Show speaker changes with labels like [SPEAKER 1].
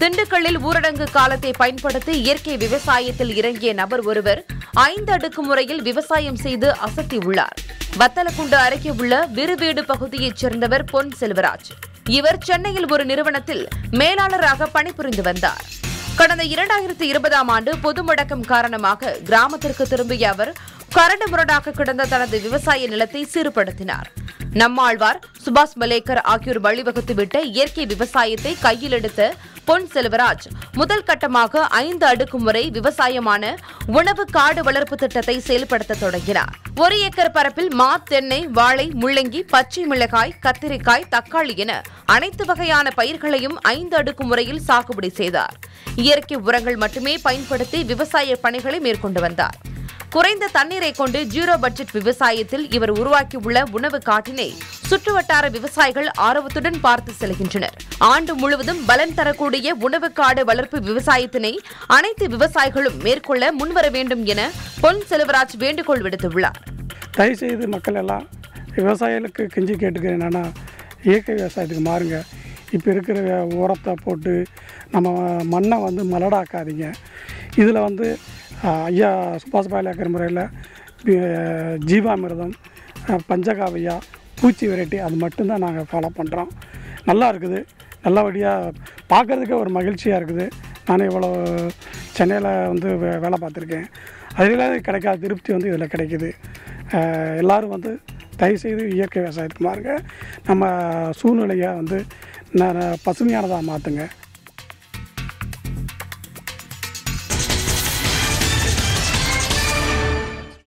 [SPEAKER 1] திண்டுக்கல்லில் ஊரடங்கு காலத்தை பயன்படுத்தி இயற்கை விவசாயத்தில் இறங்கிய நபர் ஒருவர் ஐந்து அடுக்கு முறையில் விவசாயம் செய்து அசத்தியுள்ளார் வத்தலக்குண்டு அருகே உள்ள விருவீடு பகுதியைச் சேர்ந்தவர் பொன் செல்வராஜ் இவர் சென்னையில் ஒரு நிறுவனத்தில் மேலாளராக பணிபுரிந்து வந்தார் கடந்த இரண்டாயிரத்தி இருபதாம் ஆண்டு பொது முடக்கம் காரணமாக கிராமத்திற்கு திரும்பிய அவர் கரடு முரடாக கிடந்த தனது விவசாய நிலத்தை சீர்படுத்தினார் நம்மாழ்வார் சுபாஷ் மலேக்கர் ஆகியோர் வழிவகுத்துவிட்ட இயற்கை விவசாயத்தை கையில் எடுத்த பொன் செல்வராஜ் முதல் கட்டமாக ஐந்து அடுக்கு முறை விவசாயமான உணவு காடு வளர்ப்பு திட்டத்தை செயல்படுத்த தொடங்கினார் ஒரு ஏக்கர் பரப்பில் மா தென்னை வாழை முள்ளங்கி பச்சை மிளகாய் கத்திரிக்காய் தக்காளி என அனைத்து வகையான பயிர்களையும் ஐந்து அடுக்கு முறையில் சாகுபடி செய்தார் இயற்கை உரங்கள் மட்டுமே பயன்படுத்தி விவசாய பணிகளை மேற்கொண்டு வந்தார் குறைந்த தண்ணீரை கொண்டு ஜீரோ பட்ஜெட் விவசாயத்தில் இவர் உருவாக்கியுள்ள உணவு காட்டினை சுற்றுவட்டார விவசாயிகள் ஆர்வத்துடன் பார்த்து செல்கின்றனர் ஆண்டு முழுவதும் பலன் தரக்கூடிய உணவு காடு வளர்ப்பு விவசாயத்தினை அனைத்து விவசாயிகளும் மேற்கொள்ள முன்வர வேண்டும் என பொன் செல்வராஜ் வேண்டுகோள் விடுத்துள்ளார்
[SPEAKER 2] தயவுசெய்து மக்கள் எல்லாம் விவசாயிகளுக்கு கெஞ்சி கேட்டுக்கிறேன் என்னென்னா இயற்கை விவசாயத்துக்கு மாறுங்க இப்போ இருக்கிற உரத்தை போட்டு நம்ம மண்ணை வந்து மலடாக்காதீங்க இதில் வந்து ஆஹ், ஐயா சுபாஷ் பாலேக்கர் முறையில் பி- ஜீவாமிர்தம் ஆஹ், பஞ்சகாவியா பூச்சி வெரைட்டி அது மட்டும்தான் நாங்கள் ஃபாலோ பண்ணுறோம் நல்லா இருக்குது நல்லபடியாக பார்க்குறதுக்கே ஒரு மகிழ்ச்சியாக இருக்குது நான் இவ்வளோ சென்னையில் வந்து வே- வேலை பார்த்துருக்கேன் அதில் கிடைக்காத திருப்தி வந்து இதில் கிடைக்குது ஆஹ் எல்லாரும் வந்து தயவுசெய்து இயற்கை விவசாயத்துக்கு மாறுங்க நம்ம சூழ்நிலையை வந்து ந- ந- பசுமையானதாக மாற்றுங்க